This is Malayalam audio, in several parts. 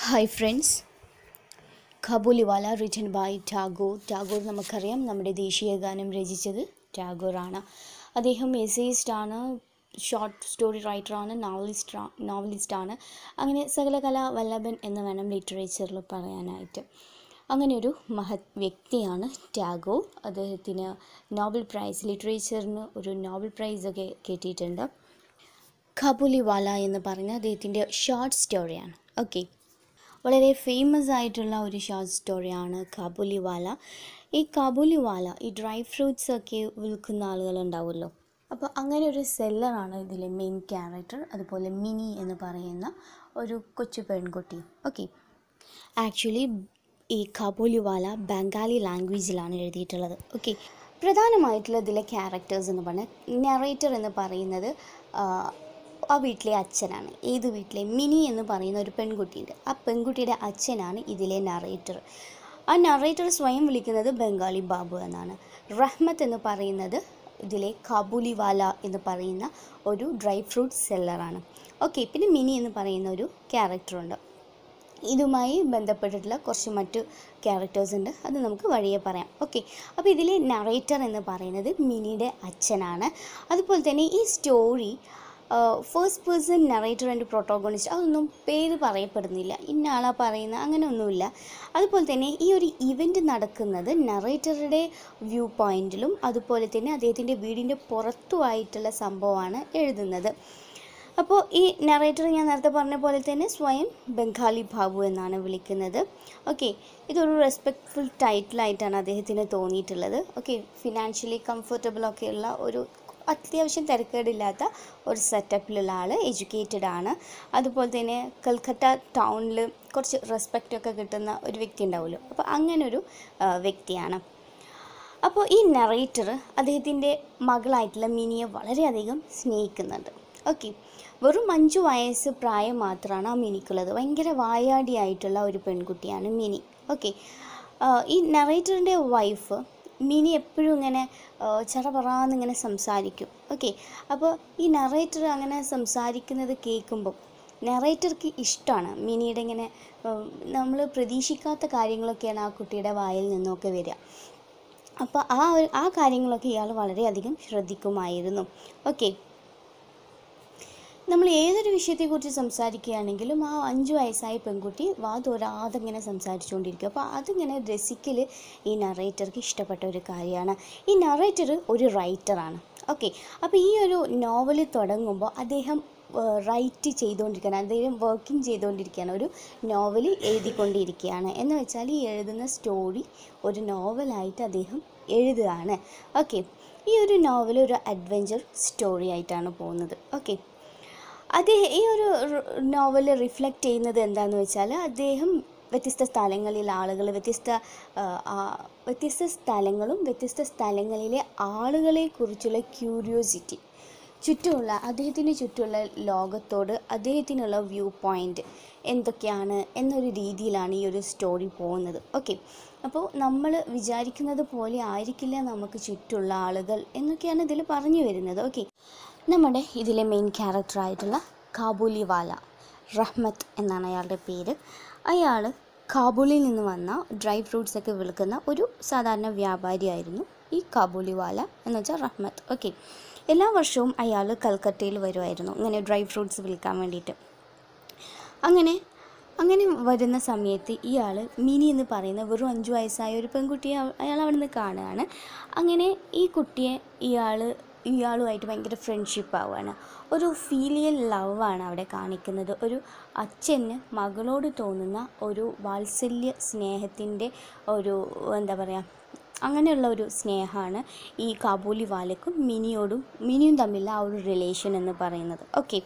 Hi friends Kabuliwala written by Tagore Tagore നമുക്കറിയാം നമ്മുടെ ദേശീയ ഗാനം രചിച്ചത് ടാഗോറാണ് അദ്ദേഹം എസേയിസ്റ്റാണ് ഷോർട്ട് സ്റ്റോറി റൈറ്ററാണ് നോവലിസ്റ്റ് നോവലിസ്റ്റാണ് അങ്ങനെ സകലകല വല്ലഭൻ എന്ന് വേണം ലിറ്ററേച്ചറിൽ പറയാനായിട്ട് അങ്ങനെ ഒരു മഹത് വ്യക്തിയാണ് ടാഗോർ അദ്ദേഹത്തിന് നോബൽ പ്രൈസ് ലിറ്ററേച്ചറിന് ഒരു നോബൽ പ്രൈസൊക്കെ കിട്ടിയിട്ടുണ്ട് ഖബൂലിവാല എന്ന് പറഞ്ഞ അദ്ദേഹത്തിൻ്റെ ഷോർട്ട് സ്റ്റോറിയാണ് ഓക്കെ വളരെ ഫേമസ് ആയിട്ടുള്ള ഒരു ഷോർട്ട് സ്റ്റോറിയാണ് കാബൂലിവാല ഈ കാബൂലിവാല ഈ ഡ്രൈ ഫ്രൂട്ട്സ് ഒക്കെ വിൽക്കുന്ന ആളുകളുണ്ടാവുമല്ലോ അപ്പോൾ അങ്ങനെ ഒരു സെല്ലറാണ് ഇതിലെ മെയിൻ ക്യാരക്ടർ അതുപോലെ മിനി എന്ന് പറയുന്ന ഒരു കൊച്ചു പെൺകുട്ടി ഓക്കെ ആക്ച്വലി ഈ കാബൂലിവാല ബംഗാളി ലാംഗ്വേജിലാണ് എഴുതിയിട്ടുള്ളത് ഓക്കെ പ്രധാനമായിട്ടുള്ള ഇതിലെ ക്യാരക്ടേഴ്സ് എന്ന് പറഞ്ഞാൽ നെറേറ്റർ എന്ന് പറയുന്നത് ആ, ആ വീട്ടിലെ അച്ഛനാണ് ഏത് വീട്ടിലെ മിനി എന്ന് പറയുന്ന ഒരു പെൺകുട്ടിയുണ്ട് ആ പെൺകുട്ടിയുടെ അച്ഛനാണ് ഇതിലെ നറേറ്റർ ആ നറേറ്റർ സ്വയം വിളിക്കുന്നത് ബംഗാളി ബാബു എന്നാണ് റഹ്മത്ത് എന്ന് പറയുന്നത് ഇതിലെ കാബൂലിവാല എന്ന് പറയുന്ന ഒരു ഡ്രൈ ഫ്രൂട്ട് സെല്ലറാണ് ഓക്കെ പിന്നെ മിനി എന്ന് പറയുന്ന ഒരു ക്യാരക്ടറുണ്ട് ഇതുമായി ബന്ധപ്പെട്ടിട്ടുള്ള കുറച്ച് മറ്റു ക്യാരക്ടേഴ്സ് ഉണ്ട് അത് നമുക്ക് വഴിയെ പറയാം ഓക്കെ അപ്പോൾ ഇതിലെ നറേറ്റർ എന്ന് പറയുന്നത് മിനിയുടെ അച്ഛനാണ് അതുപോലെ തന്നെ ഈ story first person narrator and protagonist അതൊന്നും പേര് പറയപ്പെടുന്നില്ല ഇന്ന ആളാ പറയുന്ന അങ്ങനെ ഒന്നുമില്ല അതുപോലെ തന്നെ ഈ ഒരു ഇവൻറ്റ് നടക്കുന്നത് നറേറ്ററുടെ വ്യൂ പോയിന്റിലും അതുപോലെ തന്നെ അദ്ദേഹത്തിൻ്റെ വീടിൻ്റെ പുറത്തുമായിട്ടുള്ള സംഭവമാണ് എഴുതുന്നത് അപ്പോൾ ഈ നറേറ്റർ ഞാൻ നേരത്തെ പറഞ്ഞ പോലെ തന്നെ സ്വയം ബംഗാളി ബാബു എന്നാണ് വിളിക്കുന്നത് ഓക്കെ ഇതൊരു റെസ്പെക്ട്ഫുൾ ടൈറ്റിലായിട്ടാണ് അദ്ദേഹത്തിന് തോന്നിയിട്ടുള്ളത് ഓക്കെ ഫിനാൻഷ്യലി കംഫർട്ടബിൾ ഒക്കെയുള്ള ഒരു അത്യാവശ്യം തിരക്കേടില്ലാത്ത ഒരു സെറ്റപ്പിലുള്ള ആൾ എഡ്യൂക്കേറ്റഡ് ആണ് അതുപോലെ തന്നെ കൽക്കട്ട ടൗണിൽ കുറച്ച് റെസ്പെക്റ്റ് ഒക്കെ കിട്ടുന്ന ഒരു വ്യക്തി ഉണ്ടാവുമല്ലോ അപ്പോൾ അങ്ങനൊരു ആ, വ്യക്തിയാണ് അപ്പോൾ ഈ നറേറ്റർ അദ്ദേഹത്തിൻ്റെ മകളായിട്ടുള്ള മിനിയെ വളരെയധികം സ്നേഹിക്കുന്നുണ്ട് ഓക്കെ വെറും അഞ്ചു വയസ്സ് പ്രായം മാത്രമാണ് ആ മിനിക്കുള്ളത് ഭയങ്കര വായാടിയായിട്ടുള്ള ഒരു പെൺകുട്ടിയാണ് മിനി ഓക്കെ ഈ നറേറ്ററിൻ്റെ വൈഫ് മിനി എപ്പോഴും ഇങ്ങനെ ചറപറാന്ന് ഇങ്ങനെ സംസാരിക്കും ഓക്കെ അപ്പോൾ ഈ നറേറ്റർ അങ്ങനെ സംസാരിക്കുന്നത് കേൾക്കുമ്പോൾ നറേറ്റർക്ക് ഇഷ്ടമാണ് മിനിയുടെ ഇങ്ങനെ നമ്മൾ പ്രതീക്ഷിക്കാത്ത കാര്യങ്ങളൊക്കെയാണ് ആ കുട്ടിയുടെ വായിൽ നിന്നൊക്കെ വരിക അപ്പോൾ ആ ഒരു ആ കാര്യങ്ങളൊക്കെ ഇയാൾ വളരെയധികം ശ്രദ്ധിക്കുമായിരുന്നു ഓക്കെ നമ്മൾ ഏതൊരു വിഷയത്തെക്കുറിച്ച് സംസാരിക്കുകയാണെങ്കിലും ആ അഞ്ച് വയസ്സായ പെൺകുട്ടി വാ തോരാതെ ഇങ്ങനെ സംസാരിച്ചുകൊണ്ടിരിക്കും അപ്പോൾ അതിങ്ങനെ രസിക്കൽ ഈ നറേറ്റർക്ക് ഇഷ്ടപ്പെട്ട ഒരു കാര്യമാണ് ഈ നറേറ്റർ ഒരു റൈറ്ററാണ് ഓക്കെ അപ്പോൾ ഈ ഒരു നോവൽ തുടങ്ങുമ്പോൾ അദ്ദേഹം റൈറ്റ് ചെയ്തുകൊണ്ടിരിക്കുകയാണ് അദ്ദേഹം വർക്കിംഗ് ചെയ്തുകൊണ്ടിരിക്കുകയാണ് ഒരു നോവൽ എഴുതിക്കൊണ്ടിരിക്കുകയാണ് എന്ന് വെച്ചാൽ ഈ എഴുതുന്ന സ്റ്റോറി ഒരു നോവലായിട്ട് അദ്ദേഹം എഴുതുകയാണ് ഓക്കെ ഈ ഒരു നോവൽ ഒരു അഡ്വഞ്ചർ സ്റ്റോറി ആയിട്ടാണ് പോകുന്നത് ഓക്കെ അദ്ദേഹം ഈ ഒരു നോവൽ റിഫ്ലക്റ്റ് ചെയ്യുന്നത് എന്താണെന്ന് വെച്ചാൽ അദ്ദേഹം വ്യത്യസ്ത സ്ഥലങ്ങളിലെ ആളുകൾ വ്യത്യസ്ത ആ, ആ, വ്യത്യസ്ത സ്ഥലങ്ങളും വ്യത്യസ്ത സ്ഥലങ്ങളിലെ ആളുകളെക്കുറിച്ചുള്ള ക്യൂരിയോസിറ്റി ചുറ്റുമുള്ള അദ്ദേഹത്തിന് ചുറ്റുമുള്ള ലോകത്തോട് അദ്ദേഹത്തിനുള്ള വ്യൂ പോയിൻ്റ് എന്തൊക്കെയാണ് എന്നൊരു രീതിയിലാണ് ഈ ഒരു സ്റ്റോറി പോകുന്നത് ഓക്കെ അപ്പോൾ നമ്മൾ വിചാരിക്കുന്നത് പോലെ ആയിരിക്കില്ല നമുക്ക് ചുറ്റുമുള്ള ആളുകൾ എന്നൊക്കെയാണ് ഇതിൽ പറഞ്ഞു വരുന്നത് ഓക്കെ നമ്മുടെ ഇതിലെ മെയിൻ ക്യാരക്ടറായിട്ടുള്ള കാബൂലിവാല റഹ്മത്ത് എന്നാണ് അയാളുടെ പേര് അയാൾ കാബൂളിൽ നിന്ന് വന്ന ഡ്രൈ ഫ്രൂട്ട്സ് ഒക്കെ വിൽക്കുന്ന ഒരു സാധാരണ വ്യാപാരിയായിരുന്നു ഈ കാബൂലിവാല എന്ന് വെച്ചാൽ റഹ്മത്ത് ഓക്കെ എല്ലാ വർഷവും അയാൾ കൽക്കട്ടയിൽ വരുമായിരുന്നു ഇങ്ങനെ ഡ്രൈ ഫ്രൂട്ട്സ് വിൽക്കാൻ വേണ്ടിയിട്ട് അങ്ങനെ അങ്ങനെ വരുന്ന സമയത്ത് ഇയാൾ മിനി എന്ന് പറയുന്ന വെറും അഞ്ച് വയസ്സായ ഒരു പെൺകുട്ടിയെ അവ- അയാൾ അവിടെ നിന്ന് കാണുകയാണ് അങ്ങനെ ഈ കുട്ടിയെ ഇയാൾ ഇയാളുമായിട്ട് ഭയങ്കര ഫ്രണ്ട്ഷിപ്പ് ആവുകയാണ് ഒരു ഫീലിയൽ ലവാണ് അവിടെ കാണിക്കുന്നത് ഒരു അച്ഛന് മകളോട് തോന്നുന്ന ഒരു വാത്സല്യ സ്നേഹത്തിൻ്റെ ഒരു എന്താ പറയുക അങ്ങനെയുള്ള ഒരു സ്നേഹമാണ് ഈ കാബൂലി വാലക്കും മിനിയോടും മിനിയും തമ്മിലുള്ള ആ ഒരു റിലേഷൻ എന്ന് പറയുന്നത് ഓക്കെ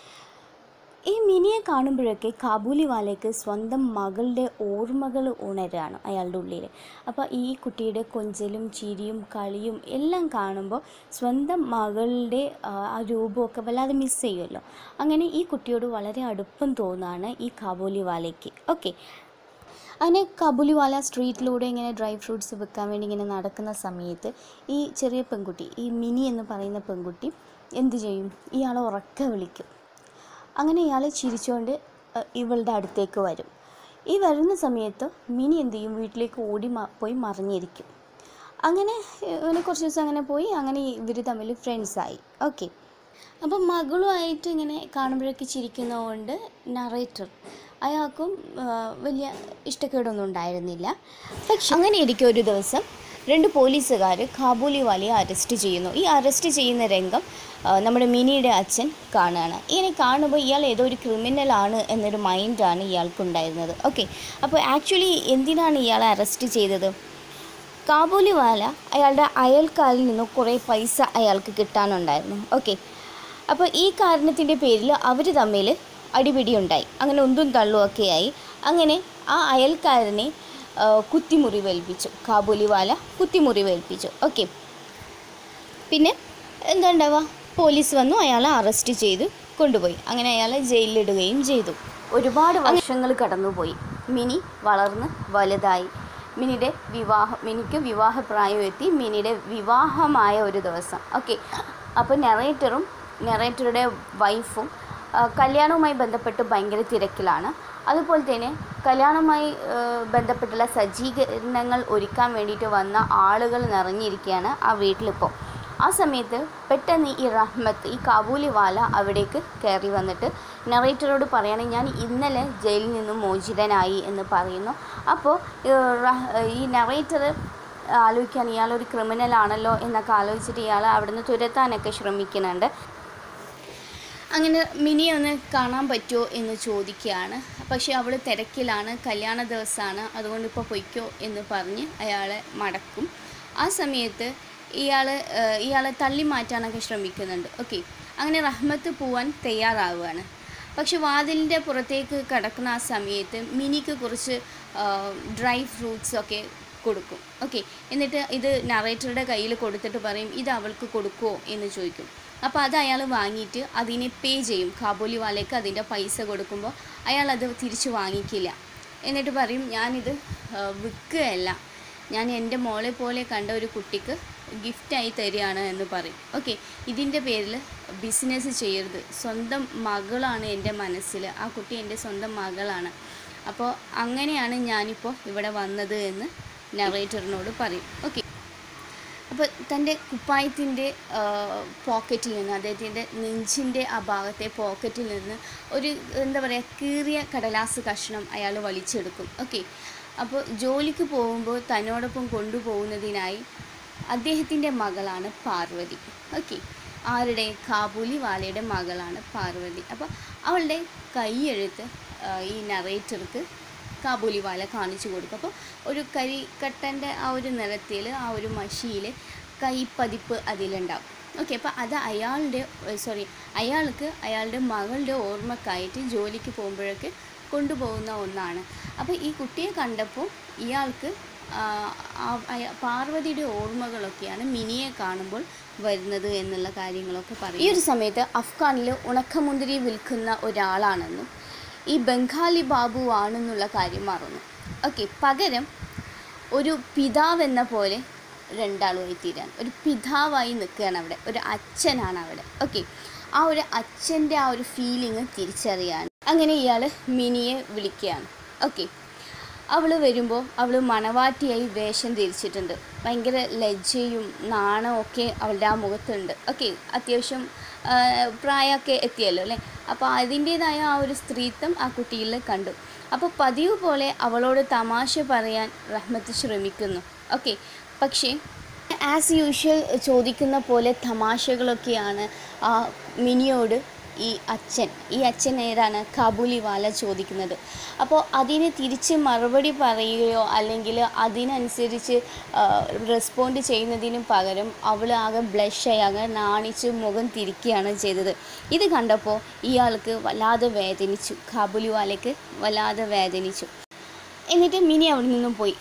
ഈ മിനിയെ കാണുമ്പോഴൊക്കെ കാബൂലി വാലയ്ക്ക് സ്വന്തം മകളുടെ ഓർമ്മകൾ ഉണരുകയാണ് അയാളുടെ ഉള്ളിൽ അപ്പോൾ ഈ കുട്ടിയുടെ കൊഞ്ചലും ചിരിയും കളിയും എല്ലാം കാണുമ്പോൾ സ്വന്തം മകളുടെ ആ, ആ രൂപമൊക്കെ വല്ലാതെ മിസ് ചെയ്യുമല്ലോ അങ്ങനെ ഈ കുട്ടിയോട് വളരെ അടുപ്പം തോന്നുകയാണ് ഈ കാബൂലി വാലയ്ക്ക് ഓക്കെ അങ്ങനെ കബുലിവാല സ്ട്രീറ്റിലൂടെ ഇങ്ങനെ ഡ്രൈ ഫ്രൂട്ട്സ് വിൽക്കാൻ വേണ്ടി ഇങ്ങനെ നടക്കുന്ന സമയത്ത് ഈ ചെറിയ പെൺകുട്ടി ഈ മിനി എന്ന് പറയുന്ന പെൺകുട്ടി എന്ത് ചെയ്യും ഇയാളെ ഉറക്കെ വിളിക്കും അങ്ങനെ ഇയാൾ ചിരിച്ചുകൊണ്ട് അഹ്, ഇവളുടെ അടുത്തേക്ക് വരും ഈ വരുന്ന സമയത്ത് മിനി എന്ത് ചെയ്യും വീട്ടിലേക്ക് ഓടി മ- പോയി മറിഞ്ഞിരിക്കും അങ്ങനെ ഏഹ്, അങ്ങനെ കുറച്ച് ദിവസം അങ്ങനെ പോയി അങ്ങനെ ഇവർ തമ്മിൽ ഫ്രണ്ട്സായി ഓക്കെ അപ്പം മകളുമായിട്ട് ഇങ്ങനെ കാണുമ്പോഴൊക്കെ ചിരിക്കുന്നതുകൊണ്ട് നറേറ്റർ അയാൾക്കും ആ, വലിയ ഇഷ്ടക്കേടൊന്നും ഉണ്ടായിരുന്നില്ല പക്ഷെ അങ്ങനെ ഇരിക്കെ ഒരു ദിവസം രണ്ട് പോലീസുകാർ കാബൂലിവാലയെ അറസ്റ്റ് ചെയ്യുന്നു ഈ അറസ്റ്റ് ചെയ്യുന്ന രംഗം ആ, നമ്മുടെ മിനിയുടെ അച്ഛൻ കാണുകയാണ് ഇങ്ങനെ കാണുമ്പോൾ ഇയാൾ ഏതോ ഒരു ക്രിമിനൽ ആണ് എന്നൊരു മൈൻഡാണ് ഇയാൾക്കുണ്ടായിരുന്നത് ഓക്കെ അപ്പോൾ ആക്ച്വലി എന്തിനാണ് ഇയാളെ അറസ്റ്റ് ചെയ്തത് കാബൂലിവാല അയാളുടെ അയൽക്കാരിൽ നിന്ന് കുറേ പൈസ അയാൾക്ക് കിട്ടാനുണ്ടായിരുന്നു ഓക്കെ അപ്പോൾ ഈ കാരണത്തിൻ്റെ പേരിൽ അവർ തമ്മിൽ അടിപിടി ഉണ്ടായി അങ്ങനെ ഒന്നും തള്ളുമൊക്കെയായി അങ്ങനെ ആ അയൽക്കാരനെ ആ, കുത്തിമുറിവേൽപ്പിച്ചു കാബൂലിവാല കുത്തിമുറിവേൽപ്പിച്ചു ഓക്കെ പിന്നെ എന്താ ഉണ്ടാവുക പോലീസ് വന്നു അയാളെ അറസ്റ്റ് ചെയ്ത് കൊണ്ടുപോയി അങ്ങനെ അയാളെ ജയിലിലിടുകയും ചെയ്തു ഒരുപാട് വർഷങ്ങൾ കടന്നുപോയി മിനി വളർന്ന് വലുതായി മിനിയുടെ വിവാഹം മിനിക്ക് വിവാഹപ്രായം എത്തി മിനിയുടെ വിവാഹമായ ഒരു ദിവസം ഓക്കെ അപ്പോൾ നെറേറ്ററും നെറേറ്ററുടെ വൈഫും ആ, കല്യാണവുമായി ബന്ധപ്പെട്ട് ഭയങ്കര തിരക്കിലാണ് അതുപോലെ തന്നെ കല്യാണവുമായി ആ, ബന്ധപ്പെട്ടുള്ള സജ്ജീകരണങ്ങൾ ഒരുക്കാൻ വേണ്ടിയിട്ട് വന്ന ആളുകൾ നിറഞ്ഞിരിക്കുകയാണ് ആ വീട്ടിലിപ്പോൾ ആ സമയത്ത് പെട്ടെന്ന് ഈ റഹ്മത്ത് ഈ കാബൂലിവാല അവിടേക്ക് കയറി വന്നിട്ട് നറേറ്ററോട് പറയണേ ഞാൻ ഇന്നലെ ജയിലിൽ നിന്നും മോചിതനായി എന്ന് പറയുന്നു അപ്പോൾ ഈ നറേറ്റർ ആലോചിക്കാൻ ഇയാളൊരു ക്രിമിനൽ ആണല്ലോ എന്നൊക്കെ ആലോചിച്ചിട്ട് ഇയാൾ അവിടുന്ന് തുരത്താനൊക്കെ ശ്രമിക്കുന്നുണ്ട് അങ്ങനെ മിനിയെ ഒന്ന് കാണാൻ പറ്റുമോ എന്ന് ചോദിക്കുകയാണ് പക്ഷേ അവൾ തിരക്കിലാണ് കല്യാണ ദിവസമാണ് അതുകൊണ്ട് ഇപ്പോൾ പൊയ്ക്കോ എന്ന് പറഞ്ഞ് അയാളെ മടക്കും ആ സമയത്ത് ഇയാൾ ഇയാളെ തള്ളി മാറ്റാനൊക്കെ ശ്രമിക്കുന്നുണ്ട് ഓക്കെ അങ്ങനെ റഹ്മത്ത് പോവാൻ തയ്യാറാവുകയാണ് പക്ഷെ വാതിലിൻ്റെ പുറത്തേക്ക് കിടക്കുന്ന ആ സമയത്ത് മിനിക്ക് കുറച്ച് ഡ്രൈ ഫ്രൂട്ട്സ് ഒക്കെ കൊടുക്കും ഓക്കെ എന്നിട്ട് ഇത് നറേറ്ററുടെ കയ്യിൽ കൊടുത്തിട്ട് പറയും ഇത് അവൾക്ക് കൊടുക്കുമോ എന്ന് ചോദിക്കും അപ്പോൾ അത് അയാൾ വാങ്ങിയിട്ട് അതിനെ പേ ചെയ്യും കാബൂലിവാലയ്ക്ക് അതിൻ്റെ പൈസ കൊടുക്കുമ്പോൾ അയാൾ അത് തിരിച്ച് വാങ്ങിക്കില്ല എന്നിട്ട് പറയും ഞാനിത് ആ, വിൽക്കുകയല്ല ഞാൻ എൻ്റെ മോളെ പോലെ കണ്ട ഒരു കുട്ടിക്ക് ഗിഫ്റ്റായി തരികയാണ് എന്ന് പറയും ഓക്കെ ഇതിൻ്റെ പേരിൽ ബിസിനസ് ചെയ്യരുത് സ്വന്തം മകളാണ് എൻ്റെ മനസ്സിൽ ആ കുട്ടി എൻ്റെ സ്വന്തം മകളാണ് അപ്പോൾ അങ്ങനെയാണ് ഞാനിപ്പോൾ ഇവിടെ വന്നത് എന്ന് നറേറ്ററിനോട് പറയും ഓക്കെ അപ്പോൾ തൻ്റെ കുപ്പായത്തിൻ്റെ പോക്കറ്റിൽ നിന്ന് അദ്ദേഹത്തിൻ്റെ നെഞ്ചിൻ്റെ ആ ഭാഗത്തെ പോക്കറ്റിൽ നിന്ന് ഒരു എന്താ പറയുക കീറിയ കടലാസ് കഷ്ണം അയാൾ വലിച്ചെടുക്കും ഓക്കെ അപ്പോൾ ജോലിക്ക് പോകുമ്പോൾ തന്നോടൊപ്പം കൊണ്ടുപോകുന്നതിനായി അദ്ദേഹത്തിൻ്റെ മകളാണ് പാർവതി ഓക്കെ ആരുടെ കാബൂലി വാലയുടെ മകളാണ് പാർവതി അപ്പോൾ അവളുടെ കൈയെഴുത്ത് ആ, ഈ നറേറ്റർക്ക് കാബൂലിവാല കാണിച്ചു കൊടുക്കും അപ്പോൾ ഒരു കരിക്കട്ടൻ്റെ ആ ഒരു നിറത്തിൽ ആ ഒരു മഷിയിൽ കൈപ്പതിപ്പ് അതിലുണ്ടാവും ഓക്കെ അപ്പോൾ അത് അയാളുടെ സോറി അയാൾക്ക് അയാളുടെ മകളുടെ ഓർമ്മക്കായിട്ട് ജോലിക്ക് പോകുമ്പോഴൊക്കെ കൊണ്ടുപോകുന്ന ഒന്നാണ് അപ്പോൾ ഈ കുട്ടിയെ കണ്ടപ്പോൾ ഇയാൾക്ക് ആ, ആ- അയ- പാർവതിയുടെ ഓർമ്മകളൊക്കെയാണ് മിനിയെ കാണുമ്പോൾ വരുന്നത് എന്നുള്ള കാര്യങ്ങളൊക്കെ പറയും ഈ ഒരു സമയത്ത് അഫ്ഗാനിൽ ഉണക്കമുന്തിരി വിൽക്കുന്ന ഒരാളാണെന്നും ഈ ബംഗാളി ബാബു ആണെന്നുള്ള കാര്യം മറന്നു ഓക്കെ പകരം ഒരു പിതാവ് എന്ന പോലെ രണ്ടാളുമായി തീരാൻ ഒരു പിതാവായി നിൽക്കുകയാണ് അവിടെ ഒരു അച്ഛനാണ് അവിടെ ഓക്കെ ആ ഒരു അച്ഛൻ്റെ ആ ഒരു ഫീലിംഗ് തിരിച്ചറിയാൻ അങ്ങനെ ഇയാൾ മിനിയെ വിളിക്കുകയാണ് ഓക്കെ അവൾ വരുമ്പോൾ അവൾ മണവാട്ടിയായി വേഷം ധരിച്ചിട്ടുണ്ട് ഭയങ്കര ലജ്ജയും നാണവും ഒക്കെ അവളുടെ ആ മുഖത്തുണ്ട് ഓക്കെ അത്യാവശ്യം ആ, പ്രായമൊക്കെ എത്തിയല്ലോ അല്ലേ അപ്പോൾ അതിൻ്റേതായ ആ ഒരു സ്ത്രീത്വം ആ കുട്ടിയിൽ കണ്ടു അപ്പോൾ പതിവ് പോലെ അവളോട് തമാശ പറയാൻ റഹ്മത്ത് ശ്രമിക്കുന്നു ഓക്കെ പക്ഷേ ആസ് യൂഷ്വൽ ചോദിക്കുന്ന പോലെ തമാശകളൊക്കെയാണ് ആ മിനിയോട് ഈ അച്ഛൻ ഈ അച്ഛൻ ഏതാണ് കാബൂലിവാല ചോദിക്കുന്നത് അപ്പോൾ അതിന് തിരിച്ച് മറുപടി പറയുകയോ അല്ലെങ്കിൽ അതിനനുസരിച്ച് റെസ്പോണ്ട് ചെയ്യുന്നതിന് പകരം അവൾ ആകെ ബ്ലഷായി ആകെ നാണിച്ച് മുഖം തിരിക്കുകയാണ് ചെയ്തത് ഇത് കണ്ടപ്പോൾ ഇയാൾക്ക് വല്ലാതെ വേദനിച്ചു കാബൂലിവാലയ്ക്ക് വല്ലാതെ വേദനിച്ചു എന്നിട്ട് മിനി അവിടെ നിന്നും പോയി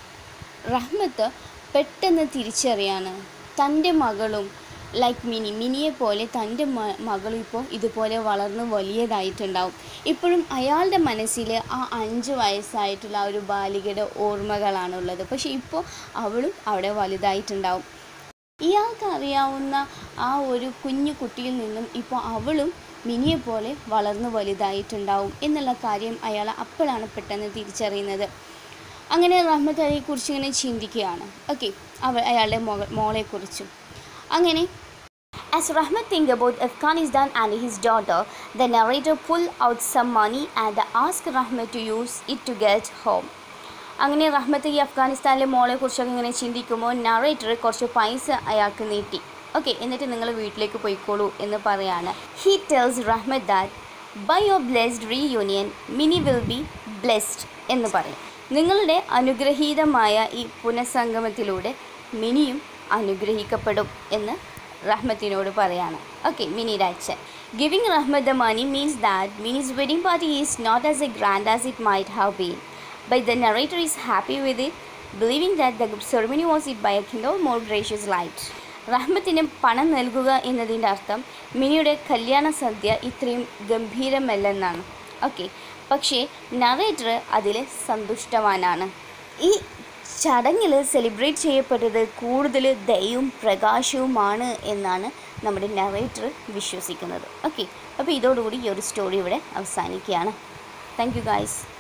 റഹ്മത്ത് പെട്ടെന്ന് തിരിച്ചറിയാണ് തൻ്റെ മകളും ലൈക്ക് മിനി മിനിയെ പോലെ തൻ്റെ മ മകളും ഇപ്പോൾ ഇതുപോലെ വളർന്ന് വലിയതായിട്ടുണ്ടാവും ഇപ്പോഴും അയാളുടെ മനസ്സിൽ ആ അഞ്ച് വയസ്സായിട്ടുള്ള ആ ഒരു ബാലികയുടെ ഓർമ്മകളാണുള്ളത് പക്ഷേ ഇപ്പോൾ അവളും അവിടെ വലുതായിട്ടുണ്ടാവും ഇയാൾക്ക് അറിയാവുന്ന ആ ഒരു കുഞ്ഞു കുട്ടിയിൽ നിന്നും ഇപ്പോൾ അവളും മിനിയെ പോലെ വളർന്നു വലുതായിട്ടുണ്ടാവും എന്നുള്ള കാര്യം അയാൾ അപ്പോഴാണ് പെട്ടെന്ന് തിരിച്ചറിയുന്നത് അങ്ങനെ റഹ്മത്ത് അലിയെക്കുറിച്ച് ഇങ്ങനെ ചിന്തിക്കുകയാണ് ഓക്കെ അവ അയാളുടെ മോ മോളെക്കുറിച്ചും അങ്ങനെ As Rahmat think about Afghanistan and his daughter, the narrator pull out some money and ask Rahmat to use it to get home. അങ്ങനെ റഹ്മത്ത് ഈ അഫ്ഗാനിസ്ഥാനിലെ മോളെ കുറിച്ചൊക്കെ ഇങ്ങനെ ചിന്തിക്കുമ്പോൾ നറേറ്റർ കുറച്ച് പൈസ അയാൾക്ക് നീട്ടി ഓക്കെ എന്നിട്ട് നിങ്ങൾ വീട്ടിലേക്ക് പോയിക്കോളൂ എന്ന് പറയാണ് he tells Rahmat that by your blessed reunion Mini will be blessed എന്ന് പറയും നിങ്ങളുടെ അനുഗ്രഹീതമായ ഈ പുനഃസംഗമത്തിലൂടെ മിനിയും അനുഗ്രഹിക്കപ്പെടും എന്ന് റഹ്മത്തിനോട് പറയാണ് ഓക്കെ മിനിയുടെ അച്ഛൻ giving Rahmat the money means that Mini's wedding party is not as a grand as it might have been by the narrator is happy with it believing that the ceremony was it by a kind of more gracious light റഹ്മത്തിന് പണം നൽകുക എന്നതിൻ്റെ അർത്ഥം മിനിയുടെ കല്യാണ സദ്യ ഇത്രയും ഗംഭീരമല്ലെന്നാണ് ഓക്കെ പക്ഷേ നറേറ്റർ അതിൽ സന്തുഷ്ടവാനാണ് ഈ ചടങ്ങിൽ സെലിബ്രേറ്റ് ചെയ്യപ്പെട്ടത് കൂടുതൽ ദയവും പ്രകാശവുമാണ് എന്നാണ് നമ്മുടെ നറേറ്റർ വിശ്വസിക്കുന്നത് ഓക്കെ അപ്പോൾ ഇതോടുകൂടി ഈ ഒരു സ്റ്റോറി ഇവിടെ അവസാനിക്കുകയാണ് താങ്ക് യു ഗായ്സ്